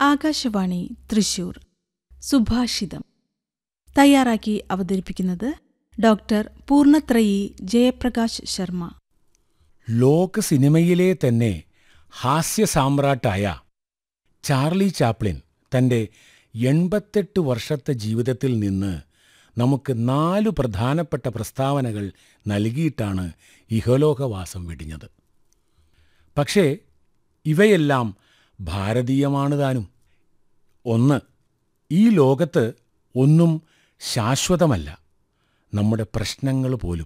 ആകാശവാണി തൃശൂർ സുഭാഷിതം തയ്യാറാക്കി അവതരിപ്പിക്കുന്നത് ഡോക്ടർ പൂർണത്രയി ജയപ്രകാശ് ശർമ്മ ലോക സിനിമയിലെ തന്നെ ഹാസ്യ സാമ്രാട്ടായ ചാർലി ചാപ്ലിൻ തന്റെ എൺപത്തെട്ട് വർഷത്തെ ജീവിതത്തിൽ നിന്ന് നമുക്ക് നാലു പ്രധാനപ്പെട്ട പ്രസ്താവനകൾ നൽകിയിട്ടാണ് ഇഹലോകവാസം വെടിഞ്ഞത് പക്ഷേ ഇവയെല്ലാം ഭാരതീയമാണ് താനും ഒന്ന് ഈ ലോകത്ത് ഒന്നും ശാശ്വതമല്ല നമ്മുടെ പ്രശ്നങ്ങൾ പോലും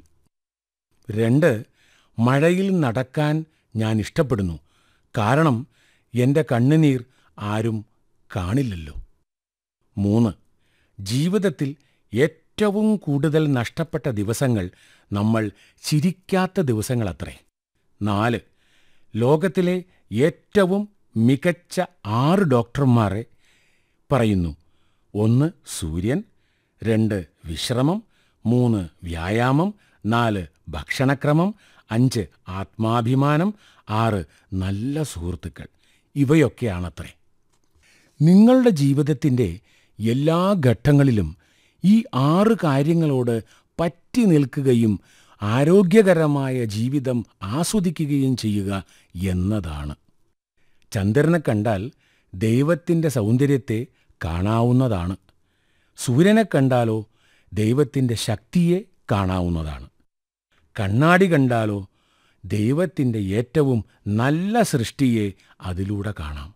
രണ്ട് മഴയിൽ നടക്കാൻ ഞാൻ ഇഷ്ടപ്പെടുന്നു കാരണം എൻ്റെ കണ്ണുനീർ ആരും കാണില്ലല്ലോ മൂന്ന് ജീവിതത്തിൽ ഏറ്റവും കൂടുതൽ നഷ്ടപ്പെട്ട ദിവസങ്ങൾ നമ്മൾ ചിരിക്കാത്ത ദിവസങ്ങളത്രേ നാല് ലോകത്തിലെ ഏറ്റവും മികച്ച ആറ് ഡോക്ടർമാരെ പറയുന്നു ഒന്ന് സൂര്യൻ രണ്ട് വിശ്രമം മൂന്ന് വ്യായാമം നാല് ഭക്ഷണക്രമം അഞ്ച് ആത്മാഭിമാനം ആറ് നല്ല സുഹൃത്തുക്കൾ ഇവയൊക്കെയാണത്രേ നിങ്ങളുടെ ജീവിതത്തിൻ്റെ എല്ലാ ഘട്ടങ്ങളിലും ഈ ആറ് കാര്യങ്ങളോട് പറ്റി നിൽക്കുകയും ആരോഗ്യകരമായ ജീവിതം ആസ്വദിക്കുകയും ചെയ്യുക എന്നതാണ് ചന്ദ്രനെ കണ്ടാൽ ദൈവത്തിൻ്റെ സൗന്ദര്യത്തെ കാണാവുന്നതാണ് സൂര്യനെ കണ്ടാലോ ദൈവത്തിൻ്റെ ശക്തിയെ കാണാവുന്നതാണ് കണ്ണാടി കണ്ടാലോ ദൈവത്തിൻ്റെ ഏറ്റവും നല്ല സൃഷ്ടിയെ അതിലൂടെ കാണാം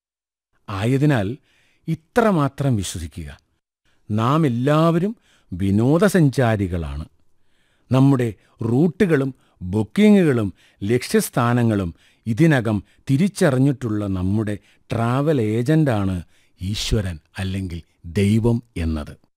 ആയതിനാൽ ഇത്രമാത്രം വിശ്വസിക്കുക നാം എല്ലാവരും വിനോദസഞ്ചാരികളാണ് നമ്മുടെ റൂട്ടുകളും ബുക്കിങ്ങുകളും ലക്ഷ്യസ്ഥാനങ്ങളും ഇതിനകം തിരിച്ചറിഞ്ഞിട്ടുള്ള നമ്മുടെ ട്രാവൽ ഏജന്റാണ് ഈശ്വരൻ അല്ലെങ്കിൽ ദൈവം എന്നത്